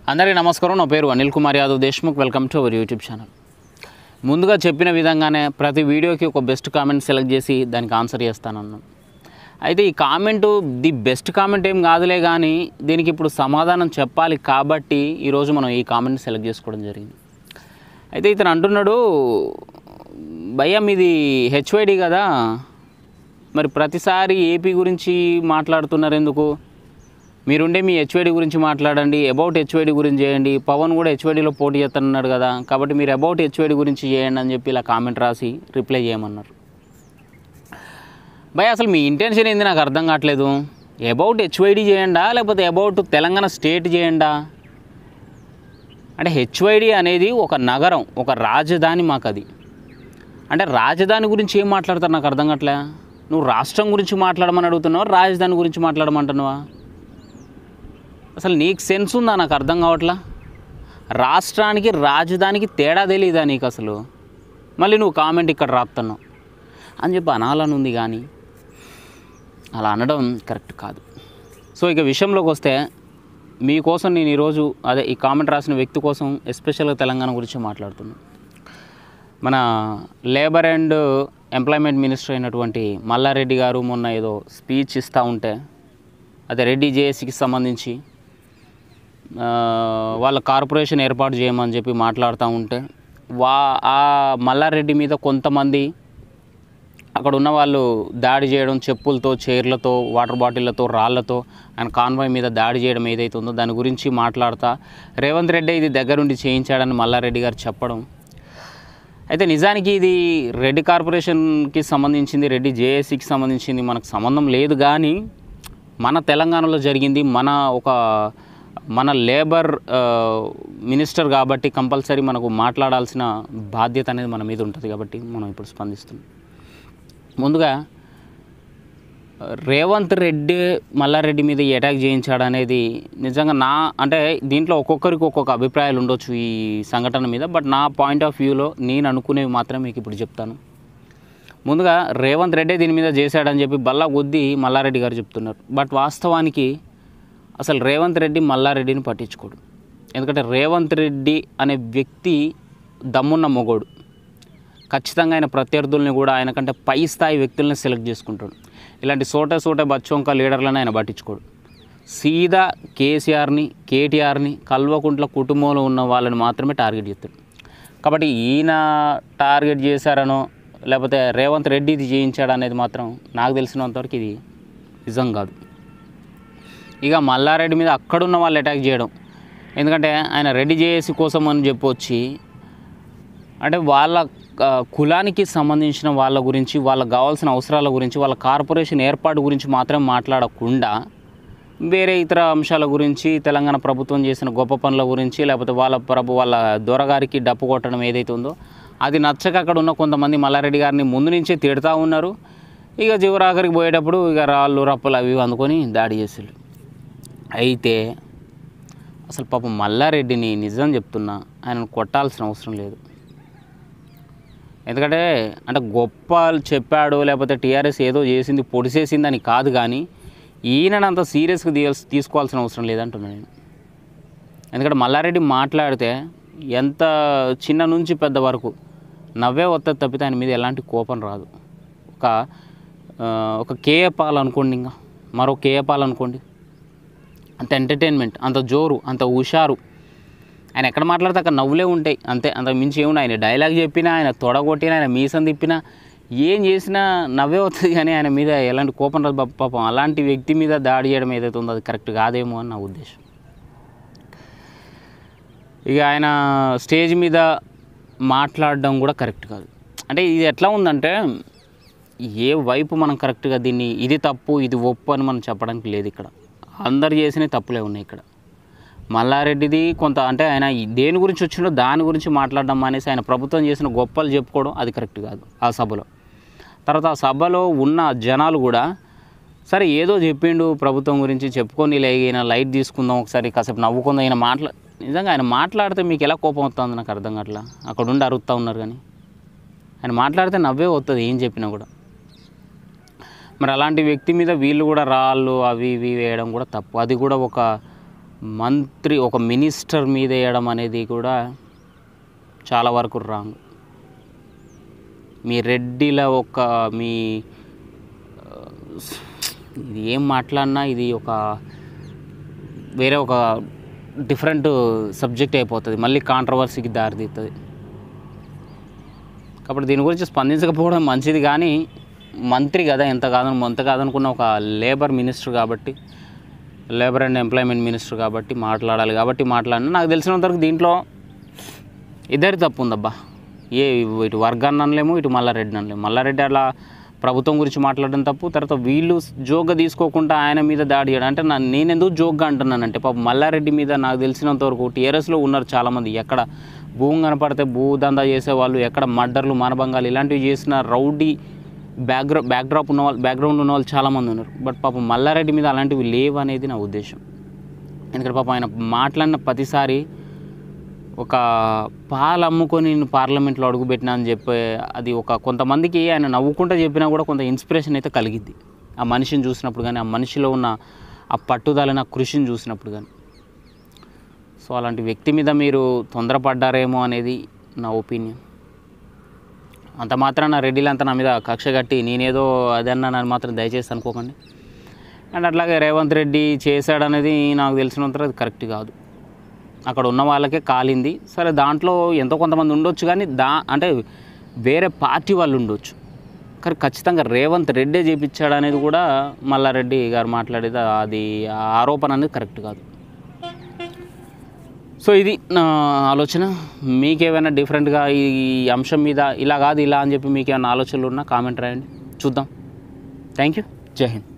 అందరికీ నమస్కారం నా పేరు Anil Kumar Yadav Deshmukh welcome to our YouTube channel ముందుగా చెప్పిన విధంగానే ప్రతి వీడియోకి ఒక బెస్ట్ కామెంట్ సెలెక్ట్ చేసి దానికి ఆన్సర్ చేస్తానన్నాను అయితే ఈ కామెంట్ ది బెస్ట్ కామెంట్ ఏం కాదులే కానీ దీనికి ఇప్పుడు సమాధానం చెప్పాలి కాబట్టి ఈరోజు మనం ఈ కామెంట్ సెలెక్ట్ చేసుకోవడం జరిగింది అయితే ఇతను అంటున్నాడు భయ్య మీది హెచ్వైడి కదా మరి ప్రతిసారి ఏపీ గురించి మాట్లాడుతున్నారు ఎందుకు మీరుండే మీ హెచ్వైడి గురించి మాట్లాడండి అబౌట్ హెచ్వైడి గురించి చేయండి పవన్ కూడా హెచ్వైడిలో పోటీ చేస్తున్నాడు కదా కాబట్టి మీరు అబౌట్ హెచ్వైడి గురించి చేయండి అని చెప్పి ఇలా కామెంట్ రాసి రిప్లై చేయమన్నారు భయ్ అసలు మీ ఇంటెన్షన్ ఏంది నాకు అర్థం కావట్లేదు అబౌట్ హెచ్వైడి చేయండా లేకపోతే అబౌట్ తెలంగాణ స్టేట్ చేయండా అంటే హెచ్వైడి అనేది ఒక నగరం ఒక రాజధాని మాకు అది అంటే రాజధాని గురించి ఏం మాట్లాడతారు నాకు అర్థం కావట్లే నువ్వు రాష్ట్రం గురించి మాట్లాడమని అడుగుతున్నావా రాజధాని గురించి మాట్లాడమంటున్నావా అసలు నీకు సెన్స్ ఉందా నాకు అర్థం కావట్లా రాష్ట్రానికి రాజధానికి తేడా తెలీదా నీకు అసలు మళ్ళీ నువ్వు కామెంట్ ఇక్కడ రాస్తున్నావు అని చెప్పి అనాలని ఉంది కానీ అలా అనడం కరెక్ట్ కాదు సో ఇక విషయంలోకి వస్తే మీకోసం నేను ఈరోజు అదే ఈ కామెంట్ రాసిన వ్యక్తి కోసం ఎస్పెషల్గా తెలంగాణ గురించి మాట్లాడుతున్నాను మన లేబర్ అండ్ ఎంప్లాయ్మెంట్ మినిస్టర్ అయినటువంటి మల్లారెడ్డి గారు మొన్న ఏదో స్పీచ్ ఇస్తూ ఉంటే అదే రెడ్డి జేఏసీకి సంబంధించి ఆ, వాళ్ళ కార్పొరేషన్ ఏర్పాటు చేయమని చెప్పి మాట్లాడుతూ ఉంటే వా ఆ మల్లారెడ్డి మీద కొంతమంది అక్కడ ఉన్న వాళ్ళు దాడి చేయడం చెప్పులతో చైర్లతో వాటర్ బాటిళ్లతో రాళ్లతో ఆయన కాన్వాయ్ మీద దాడి చేయడం ఏదైతే ఉందో దాని గురించి మాట్లాడతా రేవంత్ రెడ్డి ఇది దగ్గరుండి చేయించాడని మల్లారెడ్డి గారు చెప్పడం అయితే నిజానికి ఇది రెడ్డి కార్పొరేషన్కి సంబంధించింది రెడ్డి జేఏసీకి సంబంధించింది మనకు సంబంధం లేదు కానీ మన తెలంగాణలో జరిగింది మన ఒక మన లేబర్ ఆ, మినిస్టర్ కాబట్టి కంపల్సరీ మనకు మాట్లాడాల్సిన బాధ్యత అనేది మన మీద ఉంటుంది కాబట్టి మనం ఇప్పుడు స్పందిస్తున్నాం ముందుగా రేవంత్ రెడ్డి మల్లారెడ్డి మీద ఈ అటాక్ చేయించాడు అనేది నిజంగా నా అంటే దీంట్లో ఒక్కొక్కరికి ఒక్కొక్క అభిప్రాయాలు ఉండొచ్చు ఈ సంఘటన మీద బట్ నా పాయింట్ ఆఫ్ వ్యూలో నేను అనుకునేవి మాత్రం మీకు ఇప్పుడు చెప్తాను ముందుగా రేవంత్ రెడ్డి దీని మీద చేశాడని చెప్పి బల్లా కొద్దీ మల్లారెడ్డి గారు చెప్తున్నారు బట్ వాస్తవానికి అసలు రేవంత్ రెడ్డి మల్లారెడ్డిని పట్టించుకోడు ఎందుకంటే రేవంత్ రెడ్డి అనే వ్యక్తి దమ్మున్న మొగోడు ఖచ్చితంగా ఆయన ప్రత్యర్థుల్ని కూడా ఆయన కంటే పై స్థాయి వ్యక్తుల్ని సెలెక్ట్ చేసుకుంటాడు ఇలాంటి సోటే సోటే బచ్చొంక లీడర్లను ఆయన పట్టించుకోడు సీదా కేసీఆర్ని కేటీఆర్ని కల్వకుంట్ల కుటుంబంలో ఉన్న వాళ్ళని మాత్రమే టార్గెట్ చేస్తాడు కాబట్టి ఈయన టార్గెట్ చేశారనో లేకపోతే రేవంత్ రెడ్డి ఇది చేయించాడు అనేది మాత్రం నాకు తెలిసినంతవరకు ఇది నిజం కాదు ఇక మల్లారెడ్డి మీద అక్కడున్న వాళ్ళు అటాక్ చేయడం ఎందుకంటే ఆయన రెడీ చేసి కోసం అని చెప్పొచ్చి అంటే వాళ్ళ ఆ, కులానికి సంబంధించిన వాళ్ళ గురించి వాళ్ళకి కావాల్సిన అవసరాల గురించి వాళ్ళ కార్పొరేషన్ ఏర్పాటు గురించి మాత్రం మాట్లాడకుండా వేరే ఇతర అంశాల గురించి తెలంగాణ ప్రభుత్వం చేసిన గొప్ప పనుల గురించి లేకపోతే వాళ్ళ ప్రభు వాళ్ళ దొరగారికి డప్పు కొట్టడం ఏదైతే ఉందో అది నచ్చక అక్కడ ఉన్న కొంతమంది మల్లారెడ్డి గారిని ముందు నుంచే తిడతా ఉన్నారు ఇక చివరాఖరికి పోయేటప్పుడు ఇక రాళ్ళు రప్పలు అవి ఇవి అందుకొని దాడి చేసారు అయితే అసలు పాపం మల్లారెడ్డిని నిజం చెప్తున్నా ఆయనను కొట్టాల్సిన అవసరం లేదు ఎందుకంటే అంటే గొప్ప చెప్పాడు లేకపోతే టీఆర్ఎస్ ఏదో చేసింది పొడిసేసిందని కాదు కానీ ఈయనను అంత సీరియస్గా తీయాల్సి తీసుకోవాల్సిన అవసరం లేదంటున్నాను నేను ఎందుకంటే మల్లారెడ్డి మాట్లాడితే ఎంత చిన్న నుంచి పెద్ద వరకు నవ్వే వస్తుంది తప్పితే ఆయన మీద ఎలాంటి కోపం రాదు ఒక ఆ, ఒక కేఏ పాల్ అనుకోండి ఇంకా మరో కేఏ పాల్ అనుకోండి అంత ఎంటర్టైన్మెంట్ అంత జోరు అంత హుషారు ఆయన ఎక్కడ మాట్లాడితే అక్కడ నవ్వులే ఉంటాయి అంతే అంత మించి ఏముంది ఆయన డైలాగ్ చెప్పినా ఆయన తొడగొట్టినా ఆయన మీసం తిప్పినా ఏం చేసినా నవ్వే వస్తుంది కానీ ఆయన మీద ఎలాంటి కోపం రాదు పాప- పాపం అలాంటి వ్యక్తి మీద దాడి చేయడం ఏదైతే ఉందో అది కరెక్ట్ కాదేమో అని నా ఉద్దేశం ఇక ఆయన స్టేజ్ మీద మాట్లాడడం కూడా కరెక్ట్ కాదు అంటే ఇది ఎట్లా ఉందంటే ఏ వైపు మనం కరెక్ట్గా దీన్ని ఇది తప్పు ఇది ఒప్పు అని మనం చెప్పడానికి లేదు ఇక్కడ అందరు చేసిన తప్పులే ఉన్నాయి ఇక్కడ మల్లారెడ్డిది కొంత అంటే ఆయన ఈ దేని గురించి వచ్చిండో దాని గురించి మాట్లాడడం అనేసి ఆయన ప్రభుత్వం చేసిన గొప్పలు చెప్పుకోవడం అది కరెక్ట్ కాదు ఆ సభలో తర్వాత ఆ సభలో ఉన్న జనాలు కూడా సరే ఏదో చెప్పిండు ప్రభుత్వం గురించి చెప్పుకొని లేగిన లైట్ తీసుకుందాం ఒకసారి కాసేపు నవ్వుకుందాం ఆయన మాట్లా నిజంగా ఆయన మాట్లాడితే మీకు ఎలా కోపం వస్తుంది నాకు అర్థం కావట్లా అక్కడ ఉండి అరుస్తూ ఉన్నారు కానీ ఆయన మాట్లాడితే నవ్వే వస్తుంది ఏం చెప్పినా కూడా మరి అలాంటి వ్యక్తి మీద వీళ్ళు కూడా రాళ్ళు అవి ఇవి వేయడం కూడా తప్పు అది కూడా ఒక మంత్రి ఒక మినిస్టర్ మీద వేయడం అనేది కూడా చాలా వరకు రాంగ్ మీ రెడ్డిల ఒక మీ ఆ, ఇది ఏం మాట్లాడినా ఇది ఒక వేరే ఒక డిఫరెంట్ సబ్జెక్ట్ అయిపోతుంది మళ్ళీ కాంట్రవర్సీకి దారితీస్తుంది కాబట్టి దీని గురించి స్పందించకపోవడం మంచిది కానీ మంత్రి కదా ఎంత కాదని ఎంత కాదనుకున్న ఒక లేబర్ మినిస్టర్ కాబట్టి లేబర్ అండ్ ఎంప్లాయ్మెంట్ మినిస్టర్ కాబట్టి మాట్లాడాలి కాబట్టి మాట్లాడిన నాకు తెలిసినంతవరకు దీంట్లో ఇద్దరి తప్పు ఉందబ్బా ఏ ఇటు వర్గాన్ని అనలేము ఇటు మల్లారెడ్డి అనలేము మల్లారెడ్డి అలా ప్రభుత్వం గురించి మాట్లాడడం తప్పు తర్వాత వీళ్ళు జోక్గా తీసుకోకుండా ఆయన మీద దాడి చేయడం అంటే నా- నేను ఎందుకు జోక్గా అంటున్నానంటే పాపం మల్లారెడ్డి మీద నాకు తెలిసినంత వరకు టీఆర్ఎస్లో ఉన్నారు చాలామంది ఎక్కడ భూమి కనపడితే భూ దందా చేసేవాళ్ళు ఎక్కడ మర్డర్లు మానభంగాలు ఇలాంటివి చేసిన రౌడీ బ్యాక్గ్రౌ బ్యాక్డ్రాప్ ఉన్న వాళ్ళు బ్యాక్గ్రౌండ్ ఉన్న వాళ్ళు చాలామంది ఉన్నారు బట్ పాపం మల్లారెడ్డి మీద అలాంటివి లేవు అనేది నా ఉద్దేశం ఎందుకంటే పాపం ఆయన మాట్లాడిన ప్రతిసారి ఒక పాలు అమ్ముకొని నేను పార్లమెంట్లో అడుగుపెట్టినా అని చెప్పే అది ఒక కొంతమందికి ఆయన నవ్వుకుంటూ చెప్పినా కూడా కొంత ఇన్స్పిరేషన్ అయితే కలిగిద్ది ఆ మనిషిని చూసినప్పుడు కానీ ఆ మనిషిలో ఉన్న ఆ పట్టుదలని ఆ కృషిని చూసినప్పుడు కానీ సో అలాంటి వ్యక్తి మీద మీరు తొందరపడ్డారేమో అనేది నా ఒపీనియన్ అంత మాత్రాన రెడ్డిలంతా నా మీద కక్ష కట్టి నేనేదో అదన్నా నన్ను మాత్రం దయచేసి అనుకోకండి అండ్ అట్లాగే రేవంత్ రెడ్డి చేశాడనేది నాకు తెలిసినంత అది కరెక్ట్ కాదు అక్కడ ఉన్న వాళ్ళకే కాలింది సరే దాంట్లో ఎంతో కొంతమంది ఉండొచ్చు కానీ దా అంటే వేరే పార్టీ వాళ్ళు ఉండొచ్చు కానీ ఖచ్చితంగా రేవంత్ రెడ్డే చేపించాడు అనేది కూడా మల్లారెడ్డి గారు మాట్లాడేది అది ఆ ఆరోపణ అనేది కరెక్ట్ కాదు సో ఇది నా ఆలోచన మీకేమైనా డిఫరెంట్గా ఈ అంశం మీద ఇలా కాదు ఇలా అని చెప్పి మీకు ఏమైనా ఆలోచనలు ఉన్నా కామెంట్ రాయండి చూద్దాం థ్యాంక్ యూ జై హింద్